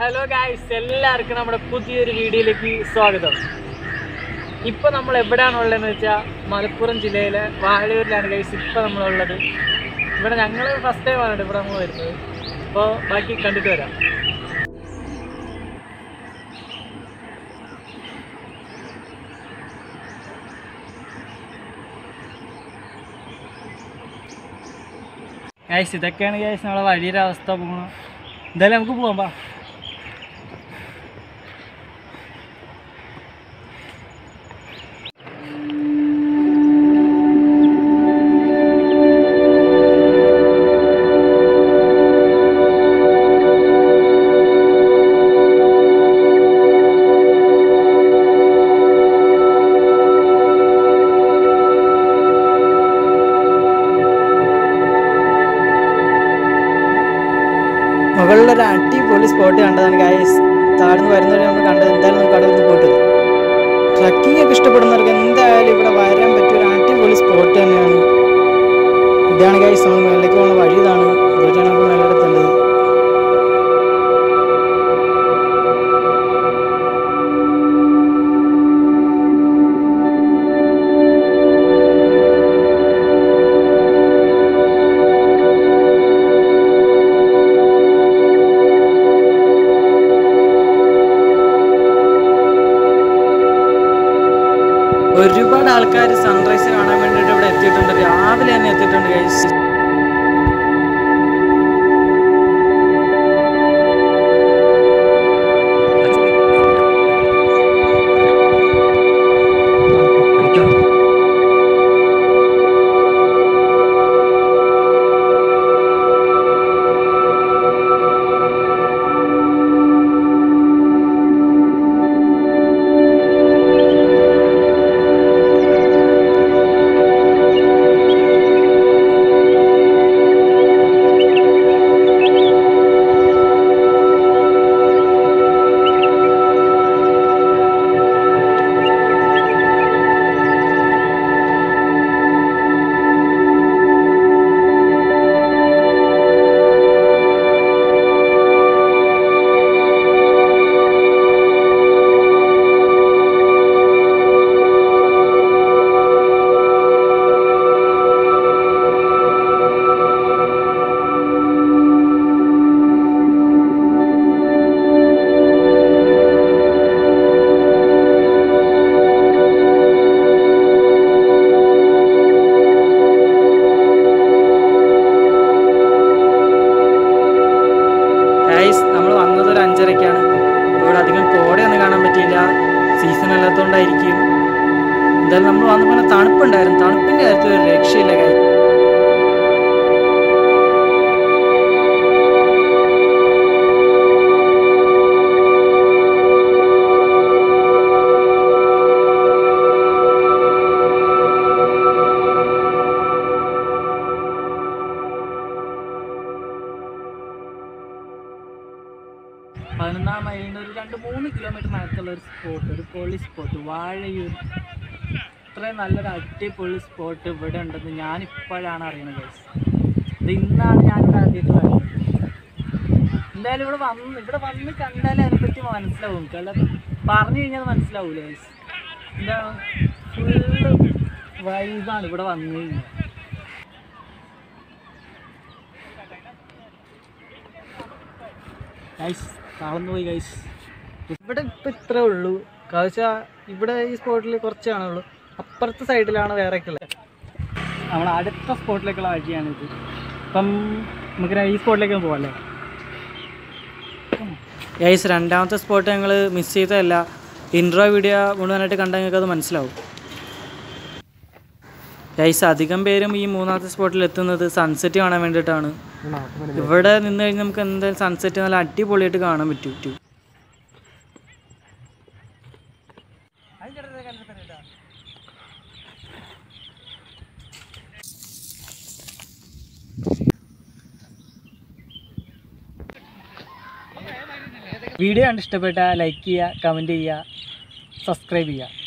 Hello guys എല്ലാവർക്കും നമ്മുടെ പുതിയൊരു വീഡിയോയിലേക്ക് സ്വാഗതം ഇപ്പോൾ നമ്മൾ എവിടെയാണുള്ളതെന്ന് വെച്ചാൽ മലപ്പുറം ജില്ലയിലെ വാഴയൂരിലാണ് ഗൈസ് ഇപ്പോൾ നമ്മളുള്ളത് ഇവിടെ ഞങ്ങൾ ഫസ്റ്റ് ടൈം ആണ് ഇവിടെ നമ്മൾ വരുന്നത് അപ്പോൾ ബാക്കി കണ്ടിട്ട് വരാം ഗൈസ് ഇതൊക്കെയാണ് ഗൈസ് നമ്മളെ വഴിയുടെ അവസ്ഥ പോകണം എന്തായാലും നമുക്ക് പോകാം പാ മുകളിലൊരു അടിപൊളി സ്പോട്ട് കണ്ടതാണ് ഗായസ് താഴ്ന്നു വരുന്നവരെ നമ്മൾ കണ്ടത് എന്തായാലും നമുക്ക് അവിടെ ഒന്ന് പോയിട്ട് വരാം. ട്രക്കിംഗ് ഒക്കെ ഇഷ്ടപ്പെടുന്നവർക്ക് എന്തായാലും ഇവിടെ വരാൻ പറ്റിയ ഒരു അടിപൊളി സ്പോട്ട് തന്നെയാണ് ഇതാണ് ഗൈസ് നമ്മൾ മേലേക്ക് പോകുന്ന വഴി ഇതാണ് ഇതുവരെയാണ് നമ്മൾ മേലെടുത്തേണ്ടത് ഒരുപാട് ആൾക്കാർ സൺറൈസ് കാണാൻ വേണ്ടിയിട്ട് ഇവിടെ എത്തിയിട്ടുണ്ട് രാവിലെ തന്നെ എത്തിയിട്ടുണ്ട് ഗൈസ് ഗൈസ് നമ്മൾ വന്നത് ഒരു അഞ്ചരയ്ക്കാണ് ഇവിടെ അധികം കോടയൊന്നും കാണാൻ പറ്റിയില്ല സീസൺ അല്ലാത്തതുകൊണ്ടായിരിക്കും എന്തായാലും നമ്മൾ വന്നപ്പോൾ നല്ല തണുപ്പുണ്ടായിരുന്നു തണുപ്പിൻ്റെ കാര്യത്തിൽ ഒരു രക്ഷയില്ല ഗൈസ് പതിനൊന്നാം മൈലിന് ഒരു രണ്ട് മൂന്ന് കിലോമീറ്റർ അടുത്തുള്ള ഒരു സ്പോട്ട് ഒരു പൊളി സ്പോട്ട് വാഴയൂർ ഇത്രയും നല്ലൊരു അടിപൊളി സ്പോട്ട് ഇവിടെ ഉണ്ടെന്ന് ഞാൻ ഇപ്പോഴാണ് അറിയണത് ഗൈസ് ഇത് ഇന്നാണ് ഞാനിവിടെ ആദ്യമായിട്ട് വരുന്നത് എന്തായാലും ഇവിടെ വന്ന് ഇവിടെ വന്ന് കണ്ടാലേ അതിനെപ്പറ്റി മനസ്സിലാവും കാരണം പറഞ്ഞു കഴിഞ്ഞാൽ അത് മനസ്സിലാവൂല ഗൈസ് എന്താ ഫുള്ള് വൈബാണ് ഇവിടെ വന്നു കഴിഞ്ഞാൽ ഗൈസ് താളന്നു പോയി ഗൈസ് ഇവിടെ ഇപ്പം ഇത്രേ ഉള്ളൂ കാഴ്ച ഇവിടെ ഈ സ്പോട്ടിൽ കുറച്ച് കാണുള്ളൂ അപ്പുറത്തെ സൈഡിലാണ് വേറെയൊക്കെ ഉള്ളത് നമ്മൾ അടുത്ത സ്പോട്ടിലേക്കുള്ള വഴിയാണിത് അപ്പം നമുക്ക് ഈ സ്പോട്ടിലേക്ക് പോകാമല്ലേ ഗൈസ് രണ്ടാമത്തെ സ്പോട്ട് ഞങ്ങൾ മിസ് ചെയ്തതല്ല ഇൻട്രോ വീഡിയോ മുഴുവനായിട്ട് കണ്ടാൽ നിങ്ങൾക്ക് അത് മനസ്സിലാവും ഗൈസ് അധികം പേരും ഈ മൂന്നാമത്തെ സ്പോട്ടിൽ എത്തുന്നത് സൺസെറ്റ് കാണാൻ വേണ്ടിയിട്ടാണ് ഇവിടെ നിന്ന് കഴിഞ്ഞാൽ നമുക്ക് എന്തായാലും സൺസെറ്റ് നല്ല അടിപൊളിയായിട്ട് കാണാൻ പറ്റും പറ്റും വീഡിയോ കണ്ട് ഇഷ്ടപ്പെട്ടാൽ ലൈക്ക് ചെയ്യുക കമൻറ്റ് ചെയ്യുക സബ്സ്ക്രൈബ് ചെയ്യുക